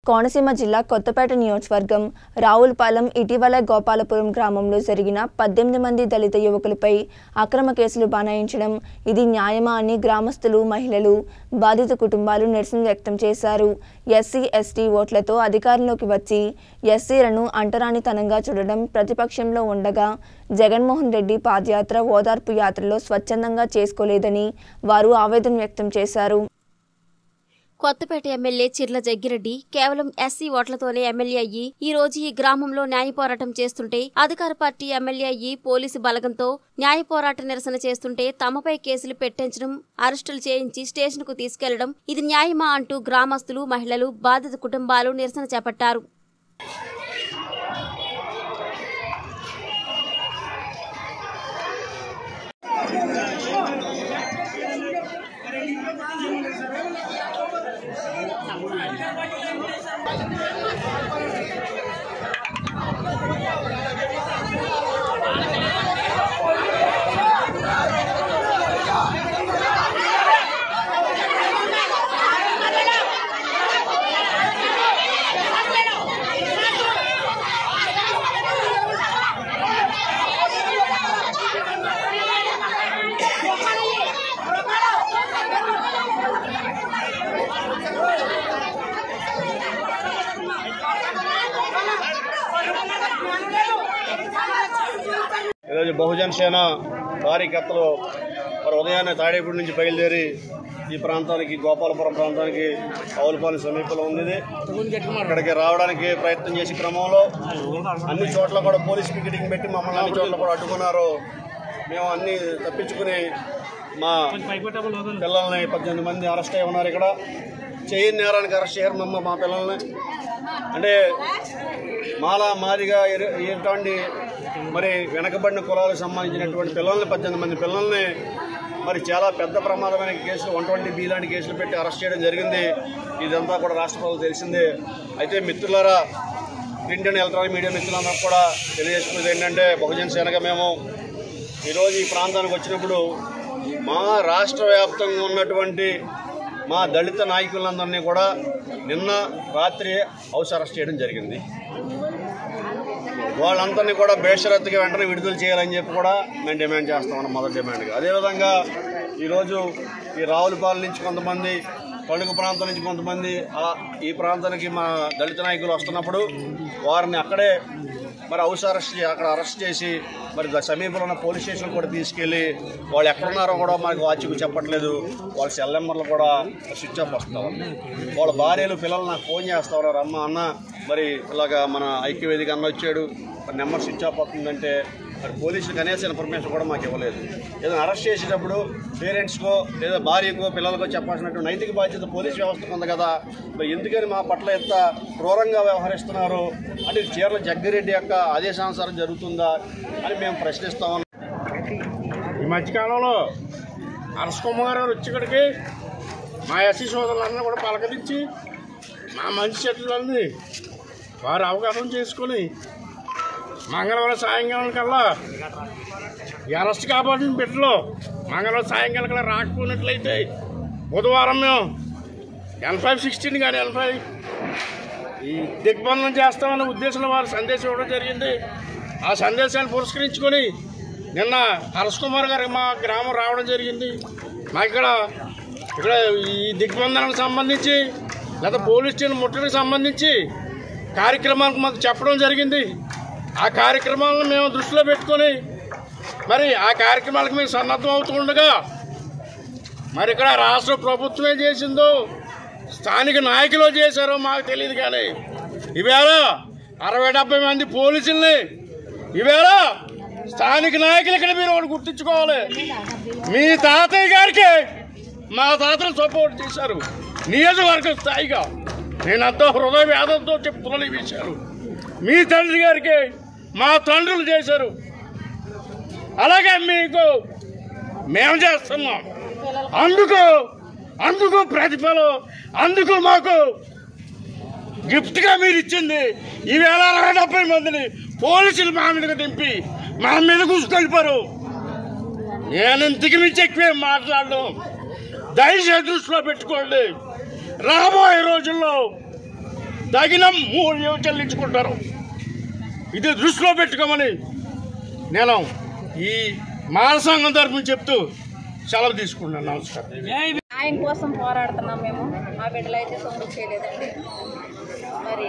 కోనసీమ జిల్లా కొత్తపేట నియోజకవర్గం రావులపాలెం ఇటీవల గోపాలపురం గ్రామంలో జరిగిన పద్దెనిమిది మంది దళిత యువకులపై అక్రమ కేసులు బనాయించడం ఇది న్యాయమా అని గ్రామస్తులు మహిళలు బాధిత కుటుంబాలు నిరసన వ్యక్తం చేశారు ఎస్సీ ఎస్టీ ఓట్లతో అధికారంలోకి వచ్చి ఎస్సీలను అంటరానితనంగా చూడడం ప్రతిపక్షంలో ఉండగా జగన్మోహన్ రెడ్డి పాదయాత్ర ఓదార్పు యాత్రలో స్వచ్ఛందంగా చేసుకోలేదని వారు ఆవేదన వ్యక్తం చేశారు కొత్తపేట ఎమ్మెల్యే చిర్ల జగ్గిరెడ్డి కేవలం ఎస్సీ ఓట్లతోనే ఎమ్మెల్యే అయ్యి ఈ రోజు ఈ గ్రామంలో న్యాయ పోరాటం చేస్తుంటే అధికార పార్టీ ఎమ్మెల్యే అయ్యి పోలీసు బలగంతో న్యాయ పోరాట నిరసన చేస్తుంటే తమపై కేసులు పెట్టించడం అరెస్టులు చేయించి స్టేషన్కు తీసుకెళ్లడం ఇది న్యాయమా అంటూ గ్రామస్తులు మహిళలు బాధిత కుటుంబాలు నిరసన చేపట్టారు ఈరోజు బహుజన సేన కార్యకర్తలు మరి ఉదయాన్నే తాడేపూడి నుంచి బయలుదేరి ఈ ప్రాంతానికి గోపాలపురం ప్రాంతానికి ఆవులపాలెం సమీపంలో ఉంది ఇది. ఇక్కడికి రావడానికి ప్రయత్నం చేసే క్రమంలో అన్ని చోట్ల కూడా పోలీస్ పికెటింగ్ పెట్టి మమ్మల్ని అన్ని చోట్ల కూడా అడ్డుకున్నారు మేము అన్ని తప్పించుకుని మా పిల్లల్ని పద్దెనిమిది మంది అరెస్ట్ అయి ఉన్నారు ఇక్కడ చేయని నేరానికి అరెస్ట్ చేయరు మమ్మ మా పిల్లల్ని అంటే మాలా మాదిగా ఎరు- ఎటువంటి మరి వెనకబడిన కులాలకు సంబంధించినటువంటి పిల్లల్ని పద్దెనిమిది మంది పిల్లల్ని మరి చాలా పెద్ద ప్రమాదమైన కేసులు వన్ ట్వంటీ బి లాంటి కేసులు పెట్టి అరెస్ట్ చేయడం జరిగింది ఇదంతా కూడా రాష్ట్ర ప్రభుత్వం తెలిసిందే అయితే మిత్రులారా ప్రింట్ అండ్ ఎలక్ట్రానిక్ మీడియా మిత్రులందరూ కూడా తెలియజేసుకునేది ఏంటంటే బహుజన సేనగా మేము ఈరోజు ఈ ప్రాంతానికి వచ్చినప్పుడు మా రాష్ట్ర వ్యాప్తంగా ఉన్నటువంటి మా దళిత నాయకులందరినీ కూడా నిన్న రాత్రి హౌస్ అరెస్ట్ చేయడం జరిగింది వాళ్ళందరినీ కూడా బేషరత్తుగా వెంటనే విడుదల చేయాలని చెప్పి కూడా మేము డిమాండ్ చేస్తామన్న మొదటి డిమాండ్గా అదేవిధంగా ఈరోజు ఈ రావులపాలెం నుంచి కొంతమంది పండుగ ప్రాంతం నుంచి కొంతమంది ఆ- ఈ ప్రాంతానికి మా దళిత నాయకులు వస్తున్నప్పుడు వారిని అక్కడే మరి హౌస్ అరెస్ట్ చే- అక్కడ అరెస్ట్ చేసి మరి ద- సమీపంలో ఉన్న పోలీస్ స్టేషన్ కూడా తీసుకెళ్ళి వాళ్ళు ఎక్కడున్నారో కూడా మనకు వాచ్కు చెప్పట్లేదు వాళ్ళ సెల్ నెంబర్లు కూడా స్విచ్ ఆఫ్ వస్తా ఉన్నాయి వాళ్ళ భార్యలు పిల్లలు నాకు ఫోన్ చేస్తా ఉన్నారు అమ్మ అన్న మరి ఇలాగా మన ఐక్యవేదిక అన్న వచ్చాడు మరి నెంబర్ స్విచ్ ఆఫ్ అవుతుందంటే మరి పోలీసులు కనీస ఇన్ఫర్మేషన్ కూడా మాకు ఇవ్వలేదు ఏదైనా అరెస్ట్ చేసేటప్పుడు పేరెంట్స్కో లేదా భార్యకో పిల్లలకో చెప్పాల్సినట్టు నైతిక బాధ్యత పోలీస్ వ్యవస్థకు ఉంది కదా మరి ఎందుకని మా పట్ల ఎంత క్రూరంగా వ్యవహరిస్తున్నారు అంటే ఇది చీరల జగ్గిరెడ్డి యొక్క ఆదేశానుసారం జరుగుతుందా అని మేము ప్రశ్నిస్తా ఉన్నాం ఈ మధ్యకాలంలో అరసకుమార్ గారు వచ్చి ఇక్కడికి మా ఎస్సీ సోదరులందరూ కూడా పలకరించి మా మంచి చెట్లన్నీ వారు అవగాహన చేసుకొని మంగళవారం సాయంకాలం కల్లా ఈ అరెస్ట్ కాపాడిన బిడ్డలు మంగళవారం సాయంకాలం కల్లా రాకపోయినట్లయితే బుధవారం మేము ఎన్ ఫైవ్ సిక్స్టీన్ కానీ ఎన్ ఫైవ్ ఈ దిగ్బంధనం చేస్తామన్న ఉద్దేశంలో వారు సందేశం ఇవ్వడం జరిగింది ఆ సందేశాన్ని పురస్కరించుకొని నిన్న హర్ష్ కుమార్ గారు మా గ్రామం రావడం జరిగింది మా ఇక్కడ ఇక్కడ ఈ దిగ్బంధనకు సంబంధించి లేదా పోలీస్ స్టేషన్ ముట్టడికి సంబంధించి కార్యక్రమాలకు మాకు చెప్పడం జరిగింది ఆ కార్యక్రమాలను మేము దృష్టిలో పెట్టుకొని మరి ఆ కార్యక్రమాలకు మేము సన్నద్ధం అవుతుండగా మరి ఇక్కడ రాష్ట్ర ప్రభుత్వమే చేసిందో స్థానిక నాయకులు చేశారో మాకు తెలియదు కానీ ఈవేళ అరవై డెబ్బై మంది పోలీసుల్ని ఈవేళ స్థానిక నాయకులు ఇక్కడ మీరు ఒకటి గుర్తుంచుకోవాలి మీ తాతయ్య గారికి మా తాతలు సపోర్ట్ చేశారు నియోజకవర్గ స్థాయిగా నేనంతా హృదయ వేదంతో చెప్తున్నాను ఈ విషయాలు మీ తండ్రి గారికి మా తండ్రులు చేశారు అలాగే మీకు మేము చేస్తున్నాం అందుకు అందుకు ప్రతిఫలం అందుకు మాకు గిఫ్ట్గా మీరు ఇచ్చింది ఈవేళ అరవై డెబ్బై మందిని పోలీసులు మా మీదకి దింపి మా మీద కూసుకెళ్ళిపోరు నేను ఇంతకు మించి ఎక్కువే మాట్లాడడం దయచేసి దృష్టిలో పెట్టుకోండి రాబోయే రోజుల్లో తగిన మూల్యం చెల్లించుకుంటారు ఇది దృష్టిలో పెట్టుకోమని నేను ఈ మానసంగం తరఫున చెప్తూ సెలవు తీసుకున్నాను నమస్కారం ఆయన కోసం పోరాడుతున్నాం మేము మా బిడ్డలు అయితే సొమ్ము చేయలేదండి మరి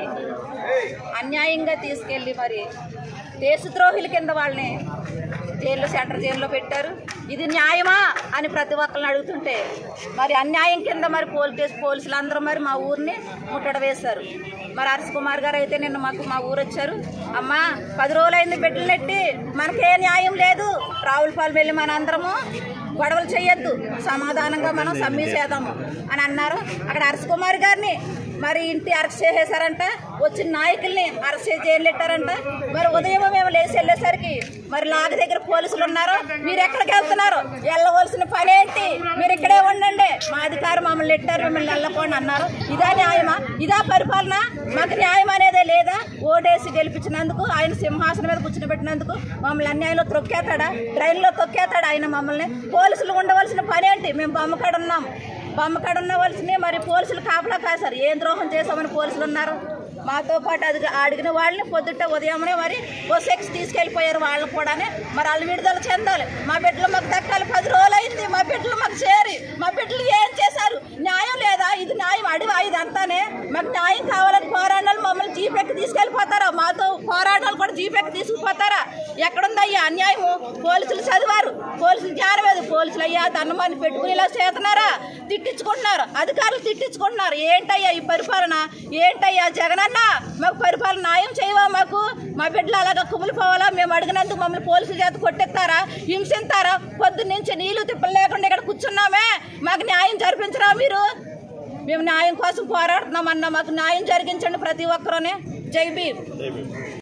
అన్యాయంగా తీసుకెళ్ళి మరి దేశద్రోహుల కింద వాళ్ళని జైల్లో సెంటర్ జైల్లో పెట్టారు ఇది న్యాయమా అని ప్రతి ఒక్కరిని అడుగుతుంటే మరి అన్యాయం కింద మరి పోలీస్ పోలీసులు అందరూ మరి మా ఊరిని ముట్టడ వేశారు మరి హర్ష కుమార్ గారు అయితే నిన్న మాకు మా ఊరు వచ్చారు అమ్మా పది రోజులైంది బిడ్డలు నెట్టి మనకే న్యాయం లేదు రావులపాలెం వెళ్ళి మన అందరము గొడవలు చేయొద్దు సమాధానంగా మనం సమ్మె చేద్దాము అని అన్నారు అక్కడ హర్ష కుమార్ గారిని మరి ఇంటి అరెస్ట్ చేసేసారంట వచ్చిన నాయకుల్ని అరెస్ట్ చేసి జైలు పెట్టారంట మరి ఉదయం మేము లేచి వెళ్ళేసరికి మరి లాగ దగ్గర పోలీసులు ఉన్నారు మీరు ఎక్కడికి వెళ్తున్నారు వెళ్ళవలసిన పని ఏంటి మీరు ఇక్కడే ఉండండి మా అధికారం మమ్మల్ని నెట్టారు మిమ్మల్ని వెళ్ళకపోండి అన్నారు ఇదా న్యాయమా ఇదా పరిపాలన మాకు న్యాయం అనేదే లేదా ఓటేసి గెలిపించినందుకు ఆయన సింహాసనం మీద కూర్చుని మమ్మల్ని అన్యాయంలో తొక్కేతాడా ట్రైన్లో తొక్కేతాడా ఆయన మమ్మల్ని పోలీసులు ఉండవలసిన పని ఏంటి మేము బొమ్మకాడ ఉన్నాం బొమ్మకాడ ఉండవలసిన మరి పోలీసులు కాపలా కాశారు ఏం ద్రోహం చేసామని పోలీసులు ఉన్నారు మాతో పాటు అది అడిగిన వాళ్ళని పొద్దుట ఉదయమే మరి బస్ ఎక్కి తీసుకెళ్ళిపోయారు వాళ్ళు కూడానే మరి వాళ్ళు విడుదల చెందాలి మా బిడ్డలు మాకు దక్కాలి పది రోజులు అయింది మా బిడ్డలు మాకు చేరి మా బిడ్డలు ఏం చేశారు న్యాయం లేదా ఇది న్యాయం అడివా ఇదంతానే మాకు న్యాయం కావాలని పోరాడాలి మమ్మల్ని జీపెక్కి తీసుకెళ్ళిపోతారా మాతో పోరాడాలు కూడా జీపెక్కి తీసుకుపోతారా ఎక్కడుందయ్యా అన్యాయము పోలీసులు చదివారు పోలీసులు జ్ఞానం లేదు పోలీసులు అయ్యా దండమాన్ని పెట్టుకుని ఇలా చేస్తున్నారా తిట్టించుకుంటున్నారు అధికారులు తిట్టించుకుంటున్నారు ఏంటయ్యా ఈ పరిపాలన ఏంటయ్యా జగనన్న మాకు పరిపాలన న్యాయం చేయవా మాకు మా బిడ్డలు అలాగా కుమిలిపోవాలా మేము అడిగినందుకు మమ్మల్ని పోలీసుల చేత కొట్టెత్తారా హింసిస్తారా పొద్దున్న నుంచి నీళ్లు తిప్పలు లేకుండా ఇక్కడ కూర్చున్నామే మాకు న్యాయం జరిపించరా మీరు మేము న్యాయం కోసం పోరాడుతున్నామన్నా మాకు న్యాయం జరిగించండి ప్రతి ఒక్కరూనే జై భీమ్